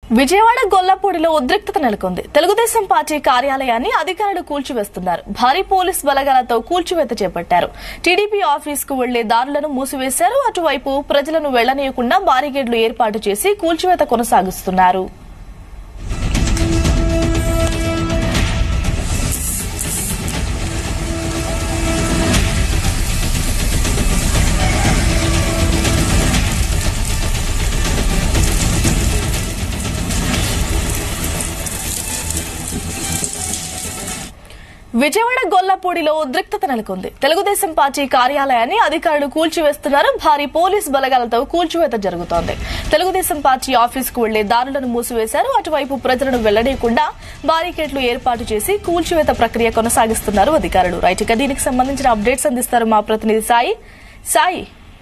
విజయవాడ గొల్లపూడిలో ఉద్రిక్తత నెలకొంది తెలుగుదేశం పార్టీ కార్యాలయాన్ని అధికారులు కూల్చివేస్తున్నారు భారీ పోలీస్ బలగాలతో కూల్చివేత చేపట్టారు టీడీపీ ఆఫీస్ కు వెళ్లే దారులను మూసివేశారు అటువైపు ప్రజలను వెళ్లనీయకుండా బారిగేడ్లు ఏర్పాటు చేసి కూల్చివేత కొనసాగిస్తున్నారు విజయవాడ గొల్లపూడిలో ఉద్రిక్తత నెలకొంది తెలుగుదేశం పార్టీ కార్యాలయాన్ని అధికారులు కూల్చివేస్తున్నారు భారీ పోలీస్ బలగాలతో కూల్చివేత జరుగుతోంది తెలుగుదేశం పార్టీ ఆఫీస్ కు వెళ్లే దారులను మూసివేశారు అటువైపు ప్రజలను వెళ్లనీయకుండా బారికేడ్లు ఏర్పాటు చేసి కూల్చివేత ప్రక్రియ కొనసాగిస్తున్నారు అధికారులు రైట్ ఇక దీనికి సంబంధించిన అప్డేట్స్ అందిస్తారు మా ప్రతినిధి సాయి సాయి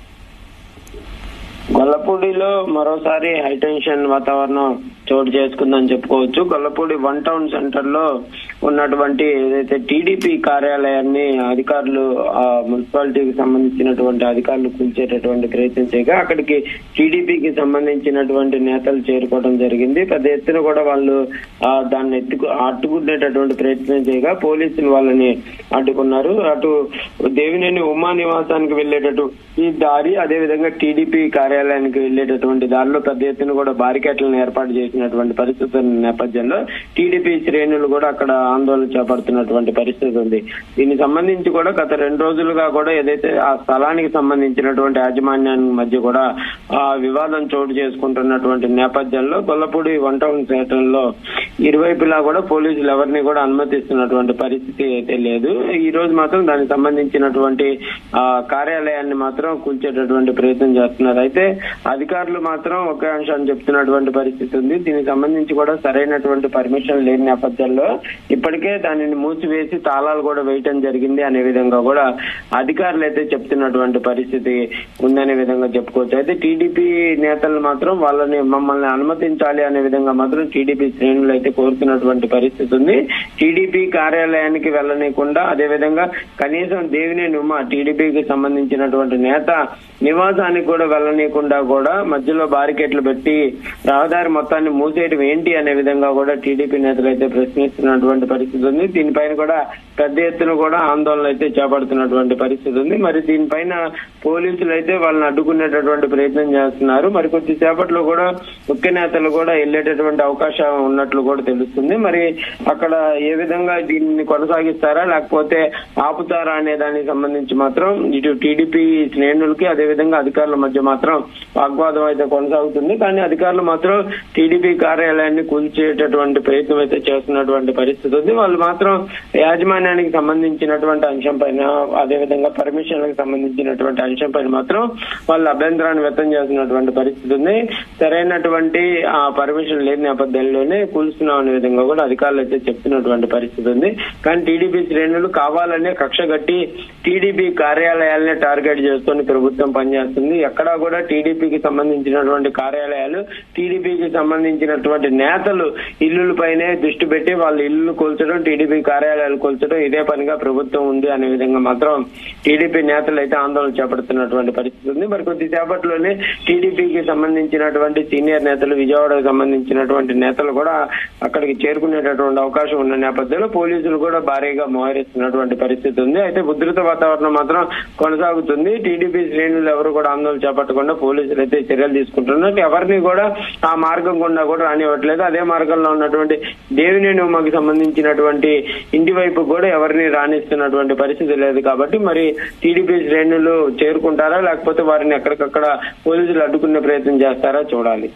గొల్లపూడిలో మరోసారి హైటెన్షన్ వాతావరణం చోటు చేసుకుందని చెప్పుకోవచ్చు గొల్లపూడి వన్ టౌన్ సెంటర్ లో ఉన్నటువంటి ఏదైతే టీడీపీ కార్యాలయాన్ని అధికారులు ఆ మున్సిపాలిటీకి సంబంధించినటువంటి అధికారులు కూల్చేటటువంటి ప్రయత్నం చేయగా అక్కడికి టీడీపీకి సంబంధించినటువంటి నేతలు చేరుకోవడం జరిగింది పెద్ద ఎత్తున కూడా వాళ్ళు ఆ దాన్ని ఎత్తుకు అడ్డుకునేటటువంటి ప్రయత్నం చేయగా పోలీసులు వాళ్ళని అడ్డుకున్నారు అటు దేవినేని ఉమా నివాసానికి వెళ్లేటట్టు ఈ దారి అదే విధంగా టీడీపీ కార్యాలయానికి వెళ్లేటటువంటి దారిలో పెద్ద ఎత్తున కూడా బారికేట్లను ఏర్పాటు చేసినటువంటి పరిస్థితుల నేపథ్యంలో టీడీపీ శ్రేణులు కూడా అక్కడ ఆందోళన చేపడుతున్నటువంటి పరిస్థితి ఉంది దీనికి సంబంధించి కూడా గత రెండు రోజులుగా కూడా ఏదైతే ఆ స్థలానికి సంబంధించినటువంటి యాజమాన్యానికి మధ్య కూడా ఆ వివాదం చోటు చేసుకుంటున్నటువంటి నేపథ్యంలో గొల్లపూడి వన్ టౌన్ లో ఇరువైపులా కూడా పోలీసులు ఎవరిని కూడా అనుమతిస్తున్నటువంటి పరిస్థితి అయితే లేదు ఈ రోజు మాత్రం దానికి సంబంధించినటువంటి ఆ కార్యాలయాన్ని మాత్రం కూల్చేటటువంటి ప్రయత్నం చేస్తున్నారు అయితే అధికారులు మాత్రం ఒకే అంశాన్ని చెప్తున్నటువంటి పరిస్థితి ఉంది దీనికి సంబంధించి కూడా సరైనటువంటి పర్మిషన్ లేని నేపథ్యంలో ఇప్పటికే దానిని మూసివేసి తాళాలు కూడా వేయటం జరిగింది అనే విధంగా కూడా అధికారులు అయితే చెప్తున్నటువంటి పరిస్థితి ఉందనే విధంగా చెప్పుకోవచ్చు అయితే టీడీపీ నేతలు మాత్రం వాళ్ళని మమ్మల్ని అనుమతించాలి అనే విధంగా మాత్రం టీడీపీ శ్రేణులు అయితే కోరుతున్నటువంటి పరిస్థితి ఉంది టీడీపీ కార్యాలయానికి వెళ్ళనీయకుండా అదే విధంగా కనీసం దేవినేని ఉమా టీడీపీకి సంబంధించినటువంటి నేత నివాసానికి కూడా వెళ్ళనీయకుండా కూడా మధ్యలో బారికేట్లు పెట్టి రహదారి మొత్తాన్ని మూసేయడం ఏంటి అనే విధంగా కూడా టీడీపీ నేతలు అయితే ప్రశ్నిస్తున్నటువంటి పరిస్థితి ఉంది దీనిపైన కూడా పెద్ద ఎత్తున కూడా ఆందోళన అయితే చేపడుతున్నటువంటి పరిస్థితి ఉంది మరి దీనిపైన పోలీసులు అయితే వాళ్ళని అడ్డుకునేటటువంటి ప్రయత్నం చేస్తున్నారు మరి కొద్దిసేపట్లో కూడా ముఖ్య నేతలు కూడా వెళ్లేటటువంటి అవకాశం ఉన్నట్లు కూడా తెలుస్తుంది మరి అక్కడ ఏ విధంగా దీన్ని కొనసాగిస్తారా లేకపోతే ఆపుతారా అనే దానికి సంబంధించి మాత్రం ఇటు టీడీపీ శ్రేణులకి అదే విధంగా అధికారుల మధ్య మాత్రం వాగ్వాదం అయితే కొనసాగుతుంది కానీ అధికారులు మాత్రం టీడీపీ కార్యాలయాన్ని కూల్చేటటువంటి ప్రయత్నం అయితే చేస్తున్నటువంటి పరిస్థితి ఉంది వాళ్ళు మాత్రం యాజమాన్యానికి సంబంధించినటువంటి అంశం పైన అదే విధంగా పర్మిషన్లకు సంబంధించినటువంటి అంశం పైన మాత్రం వాళ్ళు అభ్యంతరాన్ని వ్యక్తం చేస్తున్నటువంటి పరిస్థితి ఉంది సరైనటువంటి ఆ పర్మిషన్ లేని నేపథ్యంలోనే కూల్చున్నాం అనే విధంగా కూడా అధికారులు అయితే చెప్తున్నటువంటి పరిస్థితి ఉంది కానీ టీడీపీ శ్రేణులు కావాలనే కక్ష కట్టి టీడీపీ కార్యాలయాలనే టార్గెట్ చేసుకొని ప్రభుత్వం పనిచేస్తుంది ఎక్కడా కూడా టీడీపీకి సంబంధించినటువంటి కార్యాలయాలు టీడీపీకి సంబంధించినటువంటి నేతలు ఇల్లుల పైనే దృష్టి పెట్టి వాళ్ళ ఇల్లు కూల్చడం టీడీపీ కార్యాలయాలు కూల్చడం ఇదే పనిగా ప్రభుత్వం ఉంది అనే విధంగా మాత్రం టీడీపీ నేతలు అయితే ఆందోళన చేపడుతున్నటువంటి పరిస్థితి ఉంది మరి కొద్దిసేపట్లోనే టీడీపీకి సంబంధించినటువంటి సీనియర్ నేతలు విజయవాడకు సంబంధించినటువంటి నేతలు కూడా అక్కడికి చేరుకునేటటువంటి అవకాశం ఉన్న నేపథ్యంలో పోలీసులు కూడా భారీగా మోహరిస్తున్నటువంటి పరిస్థితి ఉంది అయితే ఉధృత వాతావరణం మాత్రం కొనసాగుతుంది టీడీపీ శ్రేణులు ఎవరు కూడా ఆందోళన చేపట్టకుండా పోలీసులు అయితే చర్యలు తీసుకుంటున్నారు ఎవరిని కూడా ఆ మార్గం గుండా కూడా రానివ్వట్లేదు అదే మార్గంలో ఉన్నటువంటి దేవినేని ఉమ్మకి సంబంధించినటువంటి ఇంటి వైపు కూడా ఎవరిని రాణిస్తున్నటువంటి పరిస్థితి లేదు కాబట్టి మరి టీడీపీ శ్రేణులు చేరుకుంటారా లేకపోతే వారిని ఎక్కడికక్కడ పోలీసులు అడ్డుకునే ప్రయత్నం చేస్తారా చూడాలి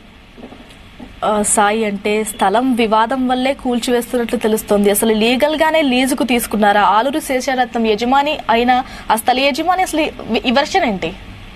ఆ, సాయి అంటే స్థలం వివాదం వల్లే కూల్చివేస్తున్నట్లు తెలుస్తోంది అసలు లీగల్ గానే లీజుకు తీసుకున్నారా ఆలూరు శేషరత్నం యజమాని అయిన ఆ స్థల యజమాని అసలు ఈ- ఈ వర్షన్ ఏంటి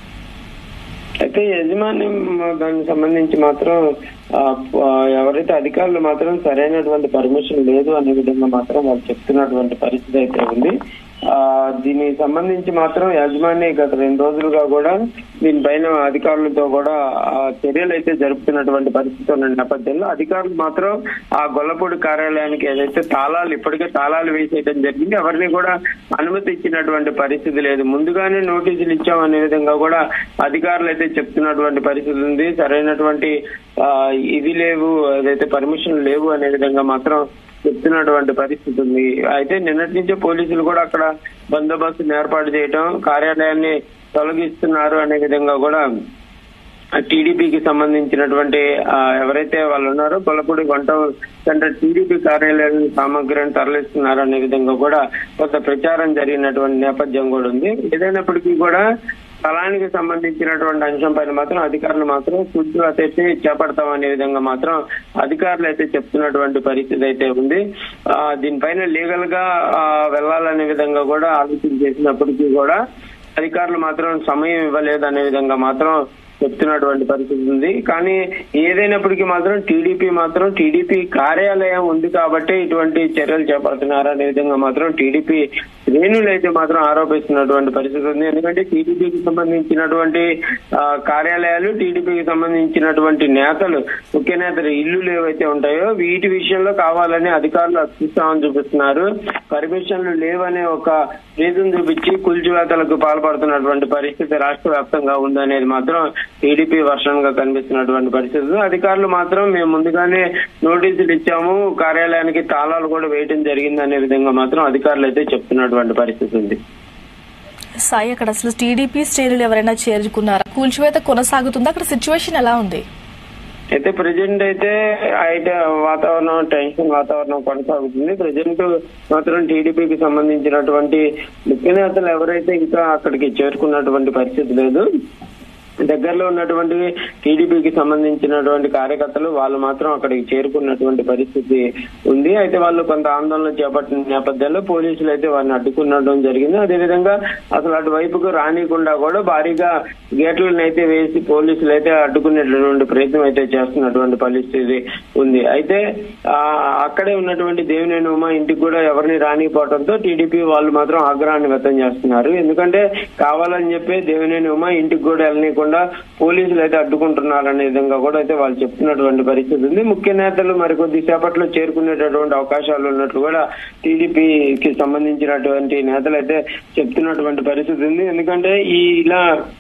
అయితే యజమాని దానికి సంబంధించి మాత్రం ఆ, ఆ, ఎవరైతే అధికారులు మాత్రం సరైనటువంటి పర్మిషన్ లేదు అనే విధంగా మాత్రం వాళ్ళు చెప్తున్నటువంటి పరిస్థితి అయితే ఉంది ఆ దీనికి సంబంధించి మాత్రం యజమాని గత రెండు రోజులుగా కూడా దీనిపైన అధికారులతో కూడా ఆ, చర్యలు అయితే జరుపుతున్నటువంటి పరిస్థితి ఉన్న నేపథ్యంలో అధికారులు మాత్రం ఆ గొల్లపూడి కార్యాలయానికి ఏదైతే తాళాలు ఇప్పటికే తాళాలు వేసేయడం జరిగింది ఎవరిని కూడా అనుమతి ఇచ్చినటువంటి పరిస్థితి లేదు ముందుగానే నోటీసులు ఇచ్చాం అనే విధంగా కూడా అధికారులు అయితే చెప్తున్నటువంటి పరిస్థితి ఉంది సరైనటువంటి ఆ, ఇవి లేవు ఏదైతే పర్మిషన్ లేవు అనే విధంగా మాత్రం చెప్తున్నటువంటి పరిస్థితి ఉంది అయితే నిన్నటి నుంచే పోలీసులు కూడా అక్కడ బందోబస్తును ఏర్పాటు చేయటం కార్యాలయాన్ని తొలగిస్తున్నారు అనే విధంగా కూడా టీడీపీకి సంబంధించినటువంటి ఆ, ఎవరైతే వాళ్ళు ఉన్నారో కొలపూడి వంట సెంటర్ టీడీపీ కార్యాలయాన్ని సామగ్రిని తరలిస్తున్నారు అనే విధంగా కూడా కొంత ప్రచారం జరిగినటువంటి నేపథ్యం కూడా ఉంది ఏదైనప్పటికీ కూడా స్థలానికి సంబంధించినటువంటి అంశం పైన మాత్రం అధికారులు మాత్రం కూర్చోతే చేపడతాం అనే విధంగా మాత్రం అధికారులు అయితే చెప్తున్నటువంటి పరిస్థితి అయితే ఉంది ఆ, దీనిపైన లీగల్ గా ఆ, వెళ్లాలనే విధంగా కూడా ఆలోచన చేసినప్పటికీ కూడా అధికారులు మాత్రం సమయం ఇవ్వలేదు అనే విధంగా మాత్రం చెప్తున్నటువంటి పరిస్థితి ఉంది కానీ ఏదైనప్పటికీ మాత్రం టీడీపీ మాత్రం టీడీపీ కార్యాలయం ఉంది కాబట్టి ఇటువంటి చర్యలు చేపడుతున్నారు అనే విధంగా మాత్రం టీడీపీ శ్రేణులు అయితే మాత్రం ఆరోపిస్తున్నటువంటి పరిస్థితి ఉంది ఎందుకంటే టీడీపీకి సంబంధించినటువంటి ఆ, కార్యాలయాలు టీడీపీకి సంబంధించినటువంటి నేతలు ముఖ్య నేతలు ఇల్లులు ఏవైతే ఉంటాయో వీటి విషయంలో కావాలని అధికారులు అత్యుత్సాహం చూపిస్తున్నారు పర్మిషన్లు లేవనే ఒక రీజన్ చూపించి కూల్చివేతలకు పాల్పడుతున్నటువంటి పరిస్థితి రాష్ట్ర వ్యాప్తంగా ఉందనేది మాత్రం టీడీపీ వర్షన్ గా కనిపిస్తున్నటువంటి పరిస్థితి అధికారులు మాత్రం మేము ముందుగానే నోటీసులు ఇచ్చాము కార్యాలయానికి తాళాలు కూడా వేయడం జరిగింది అనే విధంగా మాత్రం అధికారులు అయితే చెప్తున్నటువంటి పరిస్థితి ఉంది సాయి అక్కడ అసలు టీడీపీ శ్రేణులు ఎవరైనా చేరుకున్నారా కూల్చివేత కొనసాగుతుందా అక్కడ సిచ్యువేషన్ ఎలా ఉంది అయితే ప్రజెంట్ అయితే అయితే వాతావరణం టెన్షన్ వాతావరణం కొనసాగుతుంది ప్రజెంట్ మాత్రం టీడీపీకి సంబంధించినటువంటి ముఖ్య నేతలు ఎవరైతే ఇంకా అక్కడికి చేరుకున్నటువంటి పరిస్థితి లేదు దగ్గరలో ఉన్నటువంటి టీడీపీకి సంబంధించినటువంటి కార్యకర్తలు వాళ్ళు మాత్రం అక్కడికి చేరుకున్నటువంటి పరిస్థితి ఉంది అయితే వాళ్ళు కొంత ఆందోళన చేపట్టిన నేపథ్యంలో పోలీసులు అయితే వారిని అడ్డుకునడం జరిగింది అదేవిధంగా అసలు అటువైపుకు రానికుండా కూడా భారీగా గేట్లను అయితే వేసి పోలీసులు అయితే అడ్డుకునేటటువంటి ప్రయత్నం అయితే చేస్తున్నటువంటి పరిస్థితి ఉంది అయితే ఆ అక్కడే ఉన్నటువంటి దేవినేని ఉమా ఇంటికి కూడా ఎవరిని రానిపోవడంతో టీడీపీ వాళ్ళు మాత్రం ఆగ్రహాన్ని వ్యక్తం చేస్తున్నారు ఎందుకంటే కావాలని చెప్పి దేవినేని ఉమా ఇంటికి కూడా వెళ్ళనీయకుండా పోలీసులు అయితే అడ్డుకుంటున్నారు అనే విధంగా కూడా అయితే వాళ్ళు చెప్తున్నటువంటి పరిస్థితి ఉంది ముఖ్య నేతలు మరి కొద్దిసేపట్లో చేరుకునేటటువంటి అవకాశాలు ఉన్నట్లు కూడా టీడీపీకి సంబంధించినటువంటి నేతలు అయితే చెప్తున్నటువంటి పరిస్థితి ఉంది ఎందుకంటే ఈ ఇలా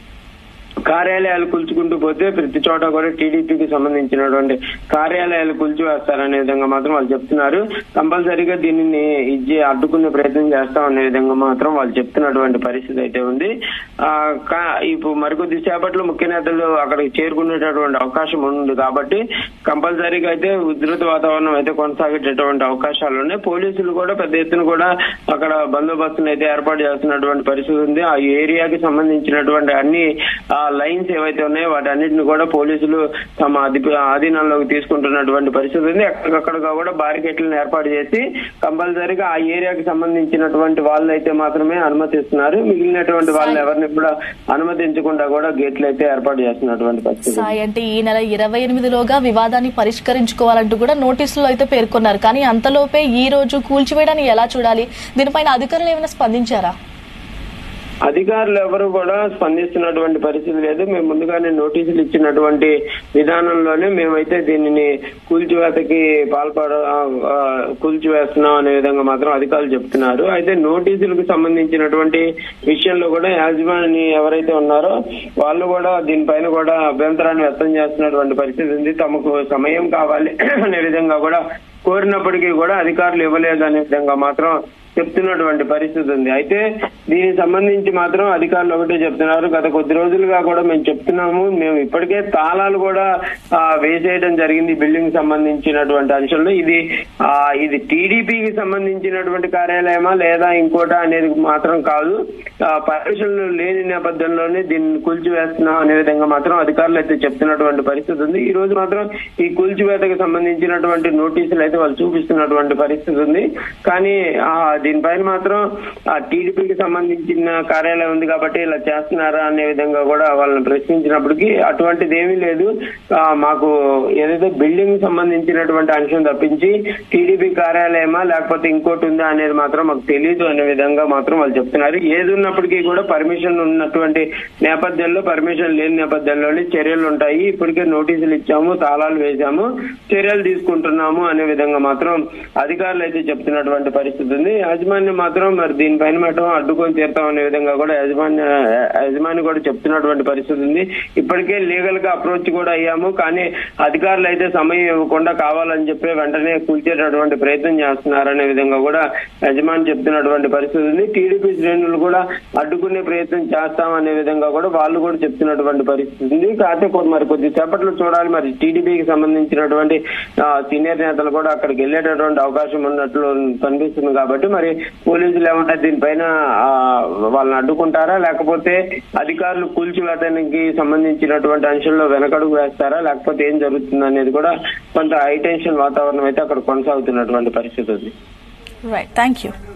కార్యాలయాలు కూల్చుకుంటూ పోతే ప్రతి చోట కూడా టీడీపీకి సంబంధించినటువంటి కార్యాలయాలు కూల్చివేస్తారనే విధంగా మాత్రం వాళ్ళు చెప్తున్నారు కంపల్సరీగా దీనిని ఇచ్చి అడ్డుకునే ప్రయత్నం చేస్తాం అనే విధంగా మాత్రం వాళ్ళు చెప్తున్నటువంటి పరిస్థితి అయితే ఉంది ఆ కా- ఇప్పుడు మరికొద్ది సేపట్లో ముఖ్య నేతలు అక్కడికి చేరుకునేటటువంటి అవకాశం ఉంది కాబట్టి కంపల్సరీగా అయితే ఉధృత వాతావరణం అయితే కొనసాగేటటువంటి అవకాశాలు ఉన్నాయి పోలీసులు కూడా పెద్ద ఎత్తున కూడా అక్కడ బందోబస్తును అయితే ఏర్పాటు చేస్తున్నటువంటి పరిస్థితి ఉంది ఆ ఏరియాకి సంబంధించినటువంటి అన్ని ఆ లైన్స్ ఏవైతే ఉన్నాయో వాటన్నిటిని కూడా పోలీసులు తమ అధి ఆధీనంలోకి తీసుకుంటున్నటువంటి పరిస్థితి ఉంది ఎక్కడికక్కడ కూడా బారికేట్లను ఏర్పాటు చేసి కంపల్సరీగా ఆ ఏరియాకి సంబంధించినటువంటి వాళ్ళు అయితే మాత్రమే అనుమతిస్తున్నారు మిగిలినటువంటి వాళ్ళు ఎవరిని కూడా అనుమతించకుండా కూడా గేట్లు అయితే ఏర్పాటు చేస్తున్నటువంటి పరిస్థితి సాయి అంటే ఈ నెల ఇరవై ఎనిమిదిలోగా వివాదాన్ని పరిష్కరించుకోవాలంటూ కూడా నోటీసులు అయితే పేర్కొన్నారు కానీ అంతలోపే ఈ రోజు కూల్చివేయడాన్ని ఎలా చూడాలి దీనిపైన అధికారులు ఏమైనా స్పందించారా అధికారులు ఎవరు కూడా స్పందిస్తున్నటువంటి పరిస్థితి లేదు మేము ముందుగానే నోటీసులు ఇచ్చినటువంటి విధానంలోనే మేమైతే దీనిని కూల్చివేతకి పాల్పడ ఆ, ఆ, కూల్చివేస్తున్నాం అనే విధంగా మాత్రం అధికారులు చెప్తున్నారు అయితే నోటీసులకు సంబంధించినటువంటి విషయంలో కూడా యాజమాని ఎవరైతే ఉన్నారో వాళ్ళు కూడా దీనిపైన కూడా అభ్యంతరాన్ని వ్యక్తం చేస్తున్నటువంటి పరిస్థితి ఉంది తమకు సమయం కావాలి అనే విధంగా కూడా కోరినప్పటికీ కూడా అధికారులు ఇవ్వలేదు అనే విధంగా మాత్రం చెప్తున్నటువంటి పరిస్థితి ఉంది అయితే దీనికి సంబంధించి మాత్రం అధికారులు ఒకటే చెప్తున్నారు గత కొద్ది రోజులుగా కూడా మేము చెప్తున్నాము మేము ఇప్పటికే తాళాలు కూడా ఆ, వేసేయడం జరిగింది బిల్డింగ్ సంబంధించినటువంటి అంశంలో ఇది ఆ, ఇది టీడీపీకి సంబంధించినటువంటి కార్యాలయమా లేదా ఇంకోటా అనేది మాత్రం కాదు పర్మిషన్లు లేని నేపథ్యంలోనే దీన్ని కూల్చివేస్తున్నాం అనే విధంగా మాత్రం అధికారులు అయితే చెప్తున్నటువంటి పరిస్థితి ఉంది ఈ రోజు మాత్రం ఈ కూల్చివేతకు సంబంధించినటువంటి నోటీసులు అయితే వాళ్ళు చూపిస్తున్నటువంటి పరిస్థితి ఉంది కానీ ఆ దీనిపైన మాత్రం ఆ టీడీపీకి సంబంధించిన కార్యాలయం ఉంది కాబట్టి ఇలా చేస్తున్నారా అనే విధంగా కూడా వాళ్ళని ప్రశ్నించినప్పటికీ అటువంటిది ఏమీ లేదు ఆ, మాకు ఏదైతే బిల్డింగ్ సంబంధించినటువంటి అంశం తప్పించి టీడీపీ కార్యాలయమా లేకపోతే ఇంకోటి ఉందా అనేది మాత్రం మాకు తెలియదు అనే విధంగా మాత్రం వాళ్ళు చెప్తున్నారు ఏది ఉన్నప్పటికీ కూడా పర్మిషన్ ఉన్నటువంటి నేపథ్యంలో పర్మిషన్ లేని నేపథ్యంలోనే చర్యలు ఉంటాయి ఇప్పటికే నోటీసులు ఇచ్చాము తాళాలు వేశాము చర్యలు తీసుకుంటున్నాము అనే విధంగా మాత్రం అధికారులు అయితే చెప్తున్నటువంటి పరిస్థితి ఉంది యాజమాన్యం మాత్రం మరి దీనిపైన మాత్రం అడ్డుకొని తీరుతాం అనే విధంగా కూడా యాజమాన్య యాజమాన్యం కూడా చెప్తున్నటువంటి పరిస్థితి ఉంది ఇప్పటికే లీగల్ గా అప్రోచ్ కూడా అయ్యాము కానీ అధికారులు అయితే సమయం ఇవ్వకుండా కావాలని చెప్పి వెంటనే కూల్చేటటువంటి ప్రయత్నం చేస్తున్నారనే విధంగా కూడా యజమాని చెప్తున్నటువంటి పరిస్థితి ఉంది టీడీపీ శ్రేణులు కూడా అడ్డుకునే ప్రయత్నం చేస్తామనే విధంగా కూడా వాళ్ళు కూడా చెప్తున్నటువంటి పరిస్థితి ఉంది కాకపోతే కొ- మరి కొద్దిసేపట్లో చూడాలి మరి టీడీపీకి సంబంధించినటువంటి ఆ, సీనియర్ నేతలు కూడా అక్కడికి వెళ్ళేటటువంటి అవకాశం ఉన్నట్లు కనిపిస్తుంది కాబట్టి మరి పోలీసులు ఏమంటారు దీనిపైన ఆ, వాళ్ళని అడ్డుకుంటారా లేకపోతే అధికారులు కూల్చివేతనికి సంబంధించినటువంటి అంశంలో వెనకడుగు వేస్తారా లేకపోతే ఏం జరుగుతుంది అనేది కూడా కొంత హైటెన్షన్ వాతావరణం అయితే అక్కడ కొనసాగుతున్నటువంటి పరిస్థితి ఉంది రైట్ థ్యాంక్ యూ